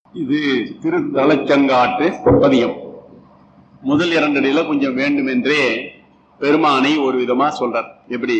இது திருத்தலச்சங்காட்டு பதியம் முதல் இரண்டடியில கொஞ்சம் வேண்டுமென்றே பெருமானை ஒரு விதமா சொல்றார் எப்படி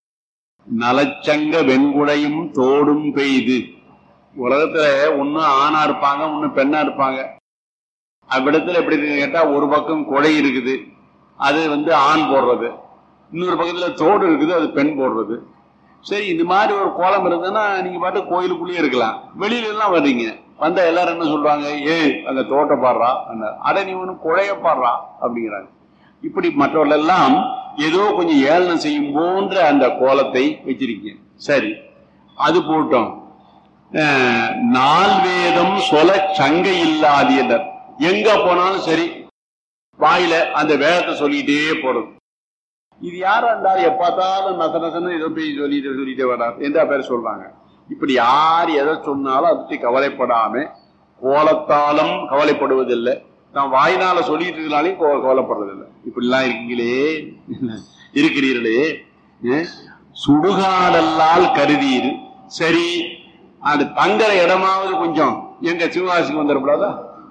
நலச்சங்க வெண்குடையும் தோடும் பெய்து உலகத்துல ஒண்ணு ஆணா இருப்பாங்க ஒண்ணு பெண்ணா இருப்பாங்க அவ்விடத்துல எப்படி இருக்குன்னு கேட்டா ஒரு பக்கம் குடை இருக்குது அது வந்து ஆண் போடுறது இன்னொரு பக்கத்துல தோடு இருக்குது அது பெண் போடுறது சரி இந்த மாதிரி ஒரு கோலம் இருந்ததுன்னா நீங்க பாட்டு கோயிலுக்குள்ளேயே இருக்கலாம் வெளியில எல்லாம் வர்றீங்க வந்தா எல்லாரும் என்ன சொல்றாங்க ஏ அந்த தோட்ட பாடுறா அட நீ ஒண்ணு குழைய பாடுறா அப்படிங்கிறாங்க இப்படி மற்றவர்கள் எல்லாம் ஏதோ கொஞ்சம் ஏளனம் செய்யும் போன்ற அந்த கோலத்தை வச்சிருக்கீங்க சரி அது போட்டோம் அஹ், நால் வேதம் சொல சங்கை இல்லாதியனர் எங்க போனாலும் சரி வாயில அந்த வேதத்தை சொல்லிட்டே போறது இது யாரா இருந்தாலும் எப்பாத்தாலும் நச நசன்னு ஏதோ போய் சொல்லிட்டு சொல்லிட்டே வர்றார் என்ற பேர் சொல்றாங்க இப்படி யார் எதை சொன்னாலும் அதை பற்றி கவலைப்படாம கோலத்தாலும் கவலைப்படுவதில்லை நான் வாயினால சொல்லிட்டு இருக்கனாலையும் கோ- கவலைப்படுறதில்லை இப்படிலாம் இருக்கீங்களே இருக்கிறீர்களே ஏ? சுடுகாடல்லால் கருதீர் சரி அது தங்குற இடமாவது கொஞ்சம் எங்க சிவகாசிக்கு வந்துடக்கூடாதா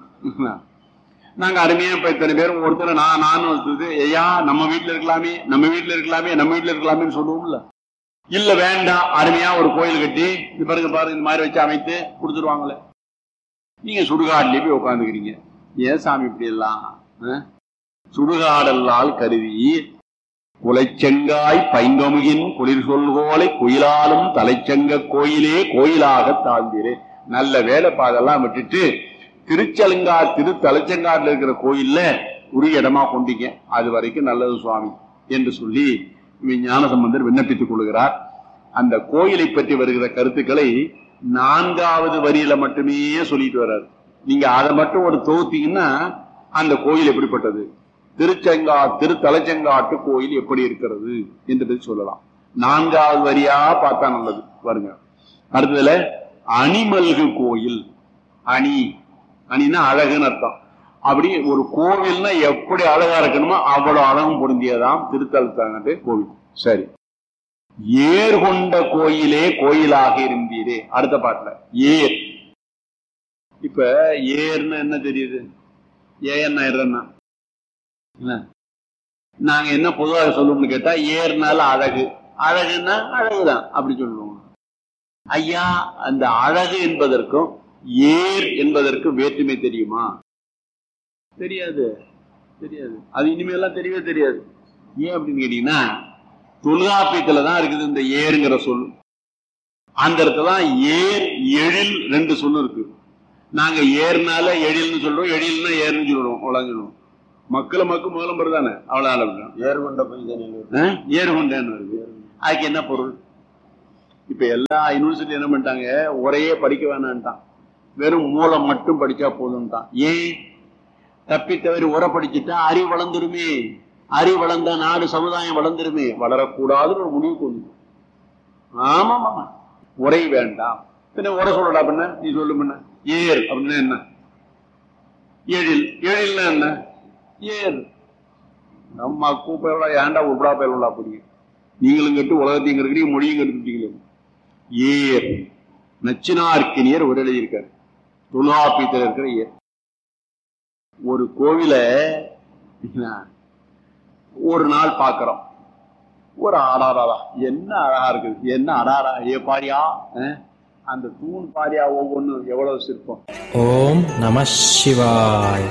நாங்க அருமையா இப்ப இத்தனை பேரும் ஒருத்தர் நான் நானும் ஒருத்தது ஐயா நம்ம வீட்டுல இருக்கலாமே நம்ம வீட்டுல இருக்கலாமே நம்ம வீட்டுல இருக்கலாமேன்னு சொல்லுவோம்ல இல்ல வேண்டாம் அருமையா ஒரு கோயில் கட்டி இது பாருங்க பாருங்க இந்த மாதிரி வச்சு அமைத்து கொடுத்துருவாங்களே நீங்க சுடுகாட்டிலே போய் உட்காந்துக்கிறீங்க ஏன் சாமி இப்படி எல்லாம் ஆ? சுடுகாடல்லால் கருதி குலைச்செங்காய் பைங்கமுகின் குளிர் சொல்கோலை குயிலாலும் தலைச்சங்க கோயிலே கோயிலாக தாழ்ந்தீரே நல்ல வேலை பாதெல்லாம் விட்டுட்டு திருச்சலங்கா திரு தலைச்சங்காட்டில் இருக்கிற கோயில்ல உரிய இடமா கொண்டீங்க அது வரைக்கும் நல்லது சுவாமி என்று சொல்லி ஞான சம்பந்தர் விண்ணப்பித்துக் கொள்கிறார் அந்த கோயிலை பற்றி வருகிற கருத்துக்களை நான்காவது வரியில மட்டுமே சொல்லிட்டு வர்றாரு நீங்க அதை மட்டும் ஒரு தொகுத்தீங்கன்னா அந்த கோயில் எப்படிப்பட்டது திருச்செங்கா திருத்தலச்செங்காட்டு கோயில் எப்படி இருக்கிறது என்று சொல்லலாம் நான்காவது வரியா பார்த்தா நல்லது பாருங்க அடுத்ததுல அணிமல்கு கோயில் அணி அணின்னா அழகுன்னு அர்த்தம் அப்படி ஒரு கோவில்னா எப்படி அழகா இருக்கணுமோ அவ்வளவு அழகும் பொருந்தியதாம் திருத்தலத்தாங்கட்டு கோவில் சரி ஏர் கொண்ட கோயிலே கோயிலாக இருந்தீரே அடுத்த பாட்டுல ஏர் இப்ப ஏர்னு என்ன தெரியுது ஏன்னா என்ன என்ன? நாங்க என்ன பொதுவாக சொல்லுவோம்னு கேட்டா ஏர்னால அழகு அழகுன்னா அழகுதான் அப்படி சொல்லுவோம் ஐயா அந்த அழகு என்பதற்கும் ஏர் என்பதற்கு வேற்றுமை தெரியுமா தெரியாது தெரியாது அது இனிமேலாம் தெரியவே தெரியாது ஏன் அப்படின்னு கேட்டீங்கன்னா தொல்காப்பியத்துல தான் இருக்குது இந்த ஏருங்கிற சொல் அந்த இடத்துல தான் ஏர் எழில் ரெண்டு சொல்லு இருக்கு நாங்க ஏர்னால எழில்னு சொல்றோம் எழில்னா ஏர்னு சொல்லுவோம் அவ்வளவு சொல்லுவோம் மக்களை மக்கு முதலம்பர் தானே அவ்வளவு ஏர் கொண்ட போய் தானே ஏர் கொண்டேன்னு வருது அதுக்கு என்ன பொருள் இப்ப எல்லா யூனிவர்சிட்டி என்ன பண்ணிட்டாங்க ஒரையே படிக்க வேணான்ட்டான் வெறும் மூலம் மட்டும் படிச்சா போதும்ட்டான் ஏன் தப்பி தவறி உரை படிச்சுட்டா அறிவு வளர்ந்துருமே அறிவு வளர்ந்தா நாடு சமுதாயம் வளர்ந்துருமே வளரக்கூடாதுன்னு ஒரு முடிவு கொண்டு ஆமா ஆமா உரை வேண்டாம் பின்ன உரை சொல்லடா பின்ன நீ சொல்லு பின்ன ஏர் அப்படின்னா என்ன எழில் எழில்னா என்ன ஏர் நம்ம கூப்பிடா ஏன்டா உருப்படா பேருடா புரிய நீங்களும் கட்டு உலகத்தையும் கெடுக்கிறீங்க மொழியும் கெடுத்துட்டீங்களே ஏர் நச்சினார்க்கினியர் ஒரு எழுதியிருக்காரு தொல்காப்பியத்தில் இருக்கிற ஏர் ஒரு கோவில ஒரு நாள் பார்க்கிறோம் ஒரு ஆடாராடா என்ன அழகா இருக்குது என்ன அடாரா ஏ பாரியா அஹ், அந்த தூண் பாரியா ஒவ்வொன்றும் எவ்வளவு சிற்பம் ஓம் நம சிவாய்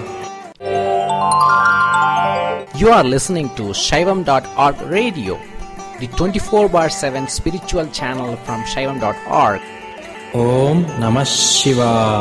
You are listening to Shaivam.org radio, the 24 bar 7 spiritual channel from Shaivam.org. Om Namah Shivaya.